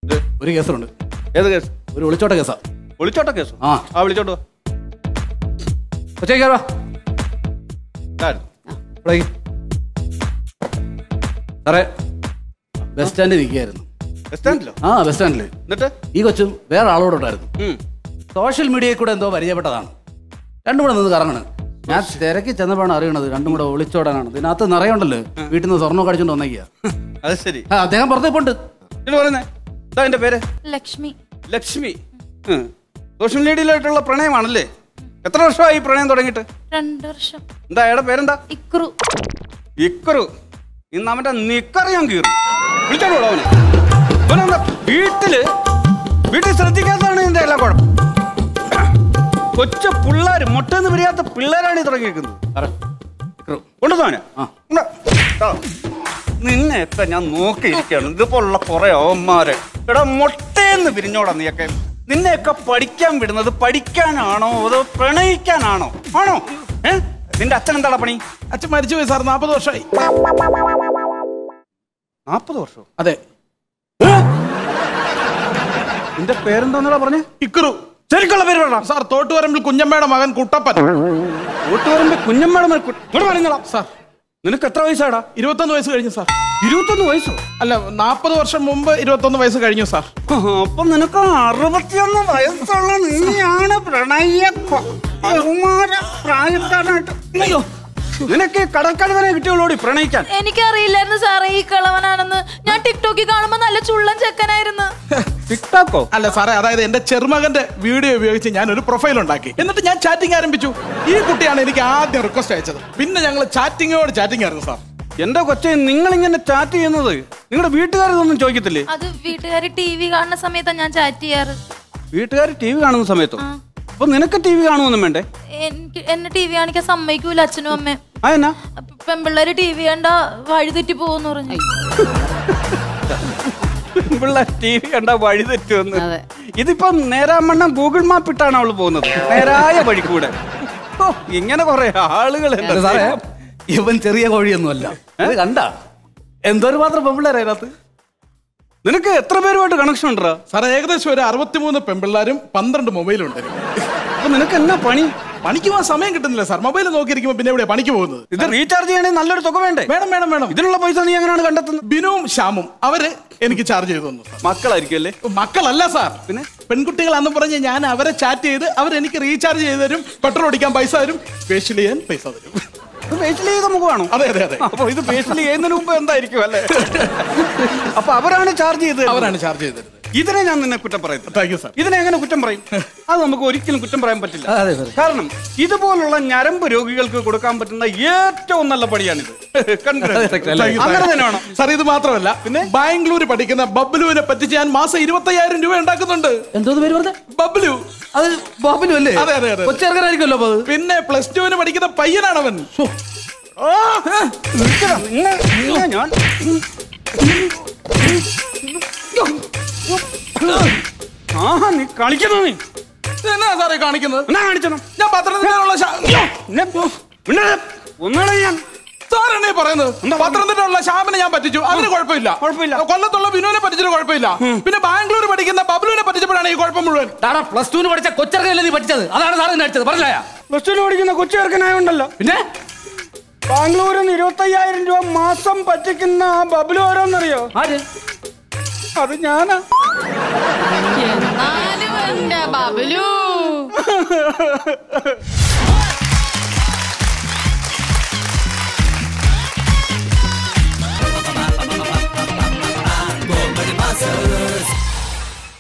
ഇത് ഒരു കേസുണ്ട് ഏത് കേസ് ഒരു ഒളിച്ചോട്ട കേസാ വിളിച്ചോട്ടോ കേസ് ആ ആ വിളിച്ചോട്ടോ കൊച്ചേ കയറാ സാറേ ബസ് സ്റ്റാൻഡിൽ നിൽക്കുകയായിരുന്നു ബസ് സ്റ്റാൻഡിലോ ആ ബസ് സ്റ്റാൻഡിൽ എന്നിട്ട് ഈ കൊച്ചും വേറെ ആളോടുണ്ടായിരുന്നു ഉം. സോഷ്യൽ മീഡിയയിൽ കൂടെ എന്തോ പരിചയപ്പെട്ടതാണ് രണ്ടും കൂടെ നിന്ന് കറങ്ങണ് ഞാൻ തിരക്കി ചെന്നപ്പോഴാണ് അറിയണത് രണ്ടും കൂടെ ഒളിച്ചോടാനാണ് ഇതിനകത്ത് നിറയുണ്ടല്ലോ വീട്ടിൽ നിന്ന് സ്വർണ്ണം കടിച്ചോണ്ട് വന്നേക്കുക അത് ശരി ആ അദ്ദേഹം പുറത്തേ പോണ്ട് എന്ന് പറയുന്നേ ഇതാ എന്റെ പേര് ലക്ഷ്മി ലക്ഷ്മി ഉം. സോഷ്യൽ മീഡിയയിലായിട്ടുള്ള പ്രണയമാണല്ലേ എത്ര വർഷമായി ഈ പ്രണയം തുടങ്ങിയിട്ട് രണ്ടു വർഷം എന്താ അയാളുടെ പേരെന്താ ഇക്രു ഇക്കറു ഇന്ന് അവന്റെ നിക്കറ് ഞാൻ കീറും വിളിച്ചോളൂ അവനെ ഇവനെന്താ വീട്ടില് വീട്ടിൽ ശ്രദ്ധിക്കാത്തതാണ് ഇതിന്റെ എല്ലാം കുഴപ്പം കൊച്ചു പിള്ളേര് മുട്ടെന്ന് പിരിയാത്ത പിള്ളേരാണ് ഈ തുടങ്ങിയിരിക്കുന്നത് കൊണ്ടുവന്നവനെ ആ. നിന്നെയൊക്കെ ഞാൻ നോക്കിയിരിക്കുകയാണ് ഇതുപോലുള്ള കുറെ അവന്മാരെ എടാ മുട്ടേന്ന് പിരിഞ്ഞോടാ നീയൊക്കെ നിന്നെയൊക്കെ പഠിക്കാൻ വിടുന്നത് പഠിക്കാനാണോ അതോ പ്രണയിക്കാനാണോ ആണോ ഏ നിന്റെ അച്ഛൻ എന്താടാ പണി അച്ഛൻ മരിച്ചുപോയി സാർ നാൽപ്പത് വർഷമായി നാപ്പത് വർഷം അതെ നിന്റെ പേരെന്താന്നാ പറഞ്ഞേ ഇക്കുറു ശരിക്കുള്ള പേര് പറ സാർ തോട്ടുവരമ്പിൽ കുഞ്ഞമ്മയുടെ മകൻ കുട്ടപ്പൻ കൂട്ടുകാരന്റെ കുഞ്ഞമ്മയുടെ മേൽ കു- ഇങ്ങോട്ട് പറയുന്നതാ സാർ നിനക്ക് എത്ര വയസ്സാടാ ഇരുപത്തൊന്ന് വയസ്സ് കഴിഞ്ഞു സാർ ഇരുപത്തൊന്ന് വയസ്സോ അല്ല നാൽപ്പത് വർഷം മുമ്പ് ഇരുപത്തൊന്ന് വയസ്സ് കഴിഞ്ഞു സാർ അപ്പൊ നിനക്ക് അറുപത്തിയൊന്ന് വയസ്സുള്ള നീയാണ് പ്രണയ കൗമാര പ്രായക്കാരനായിട്ട് അയ്യോ നിനക്ക് ഈ കടൽക്കടവനെ കിട്ടിയുള്ളൂടി പ്രണയിക്കാൻ എനിക്കറിയില്ലായിരുന്നു സാറേ ഈ കളവനാണെന്ന് ഞാൻ ടിക്ടോക്കിൽ കാണുമ്പോ നല്ല ചുള്ളൻ ചെക്കനായിരുന്നു ടിക്ടോക്കോ അല്ല സാറേ അതായത് എന്റെ ചെറുമകന്റെ വീഡിയോ ഉപയോഗിച്ച് ഞാൻ ഒരു പ്രൊഫൈൽ ഉണ്ടാക്കി എന്നിട്ട് ഞാൻ ചാറ്റിംഗ് ആരംഭിച്ചു ഈ കുട്ടിയാണ് എനിക്ക് ആദ്യം റിക്വസ്റ്റ് അയച്ചത് പിന്നെ ഞങ്ങൾ ചാറ്റിങ്ങോട് ചാറ്റിംഗ് ആയിരുന്നു സാർ എന്റെ കൊച്ചെ നിങ്ങൾ ഇങ്ങനെ ചാറ്റ് ചെയ്യുന്നത് നിങ്ങളുടെ വീട്ടുകാരൊന്നും ചോദിക്കത്തില്ലേ അത് വീട്ടുകാർ ടി വി കാണുന്ന സമയത്താണ് ഞാൻ ചാറ്റ് ചെയ്യാറ് വീട്ടുകാർ ടി വി കാണുന്ന സമയത്തോ അപ്പൊ നിനക്ക് ടി വി കാണുമൊന്നും വേണ്ടേ എനിക്ക് എന്നെ ടി വി കാണിക്കാൻ സമ്മതിക്കൂല അച്ഛനും അമ്മയും ആ എന്നാ അപ്പൊ പെമ്പിള്ളേര് ടി വി കണ്ട വഴി തെറ്റി പോകുന്നു പറഞ്ഞു പിള്ള ടി വി കണ്ട വഴി തെറ്റുമെന്ന് ഇതിപ്പം നേരാമണ്ണം ഗൂഗിൾ മാപ്പ് ഇട്ടാണ് അവള് പോകുന്നത് നേരായ വഴി കൂടെ ഓ ഇങ്ങനെ കുറെ ആളുകൾ അല്ല സാറേ ഇവൻ ചെറിയ കോഴിയൊന്നുമല്ല അത് കണ്ട എന്തോരു മാത്രം പെമ്പിള്ളേരാ അതിനകത്ത് നിനക്ക് എത്ര പേരുമായിട്ട് കണക്ഷൻ ഉണ്ടോ സാറേ ഏകദേശം ഒരു അറുപത്തിമൂന്ന് പെമ്പിള്ളാരും പന്ത്രണ്ട് മൊബൈലും ഉണ്ട് എനിക്ക്. അപ്പൊ നിനക്ക് എന്നാ പണി പണിക്ക് പോകാൻ സമയം കിട്ടുന്നില്ല സാർ മൊബൈൽ നോക്കിയിരിക്കുമ്പോൾ പിന്നെ എവിടെയാ പണിക്ക് പോകുന്നത് ഇത് റീചാർജ് ചെയ്യണമെങ്കിൽ നല്ലൊരു തുക വേണ്ടേ വേണം വേണം വേണം ഇതിനുള്ള പൈസ നീ എങ്ങനെയാണ് കണ്ടെത്തുന്നത് ബിനുവും ശ്യാമും അവര് എനിക്ക് ചാർജ് ചെയ്തു തന്നു സാർ മക്കളായിരിക്കും അല്ലേ മക്കളല്ല സാർ പിന്നെ പെൺകുട്ടികളാന്ന് പറഞ്ഞ് ഞാൻ അവരെ ചാറ്റ് ചെയ്ത് അവരെനിക്ക് റീചാർജ് ചെയ്ത് തരും പെട്രോൾ അടിക്കാൻ പൈസ തരും ഫേഷ്യൽ ചെയ്യാൻ പൈസ തരും ഇത് ഫേഷ്യൽ ചെയ്ത മുഖമാണോ അതെ അതെ അതെ അപ്പൊ ഇത് ഫേഷ്യൽ ചെയ്യുന്നതിന് മുമ്പ് എന്തായിരിക്കും അല്ലേ അപ്പൊ അവരാണ് ചാർജ് ചെയ്തത് അവരാണ് ചാർജ് ചെയ്ത് തരുന്നത് ഇതിനെ ഞാൻ നിന്നെ കുറ്റം പറയുന്നത് താങ്ക് യു സാർ ഇതിനെ എങ്ങനെ കുറ്റം പറയും അത് നമുക്ക് ഒരിക്കലും കുറ്റം പറയാൻ പറ്റില്ല അതെ സാർ കാരണം ഇതുപോലുള്ള ഞരമ്പ് രോഗികൾക്ക് കൊടുക്കാൻ പറ്റുന്ന ഏറ്റവും നല്ല പണിയാണിത് Congrats. അങ്ങനെ തന്നെ വേണം സാർ ഇത് മാത്രമല്ല പിന്നെ ബാംഗ്ലൂർ പഠിക്കുന്ന ബബ്ലുവിനെ പറ്റിച്ച് ഞാൻ മാസം ഇരുപത്തി അയ്യായിരം രൂപ ഉണ്ടാക്കുന്നുണ്ട് എന്തോന്ന് പേര് പറഞ്ഞ ബബ്ലു അത് ബാബിലു അല്ലേ അതെ, അതെ, അതെ. കൊച്ചിറക്കനായിരിക്കുമല്ലോ അപ്പൊ അത് പിന്നെ പ്ലസ് ടുവിന് പഠിക്കുന്ന പയ്യനാണ് അവൻ ആ, നിൽക്കടാ, നിന്നെ നിന്നെ ഞാൻ ആഹാ നീ കളിക്കുന്നു നീ എന്നാ സാറേ കാണിക്കുന്നത് എന്നാ കാണിച്ചണം ഞാൻ പത്തനംതിട്ടയുള്ള ഒന്നാണ് ഞാൻ സാറാണ് ഈ പറയുന്നത് പത്തനംതിട്ടയുള്ള ശ്യാമിനെ ഞാൻ പറ്റിച്ചു അതിന് കുഴപ്പമില്ല കുഴപ്പമില്ല. കൊല്ലത്തുള്ള ബിനുവിനെ പറ്റിച്ചിട്ട് കുഴപ്പമില്ല പിന്നെ ബാംഗ്ലൂർ പഠിക്കുന്ന ബബ്ലുവിനെ പറ്റിച്ചപ്പോഴാണ് ഈ കുഴപ്പം മുഴുവൻ ടാടാ പ്ലസ് ടുവിന് പഠിച്ച കൊച്ചിറക്കനല്ലേ നീ പഠിച്ചത് അതാണ് സാറ് അടിച്ചത് പറഞ്ഞായ പ്ലസ് ടുവിൽ പഠിക്കുന്ന കൊച്ചു ചെറുക്കനായോണ്ടല്ലോ പിന്നെ ബാംഗ്ലൂരിൽ നിന്ന് ഇരുപത്തയ്യായിരം രൂപ മാസം പറ്റിക്കുന്ന ആ ബബിൾ ഓരോന്നറിയോ ആര് അത് ഞാനാ എന്നാലും എന്റെ ബബലു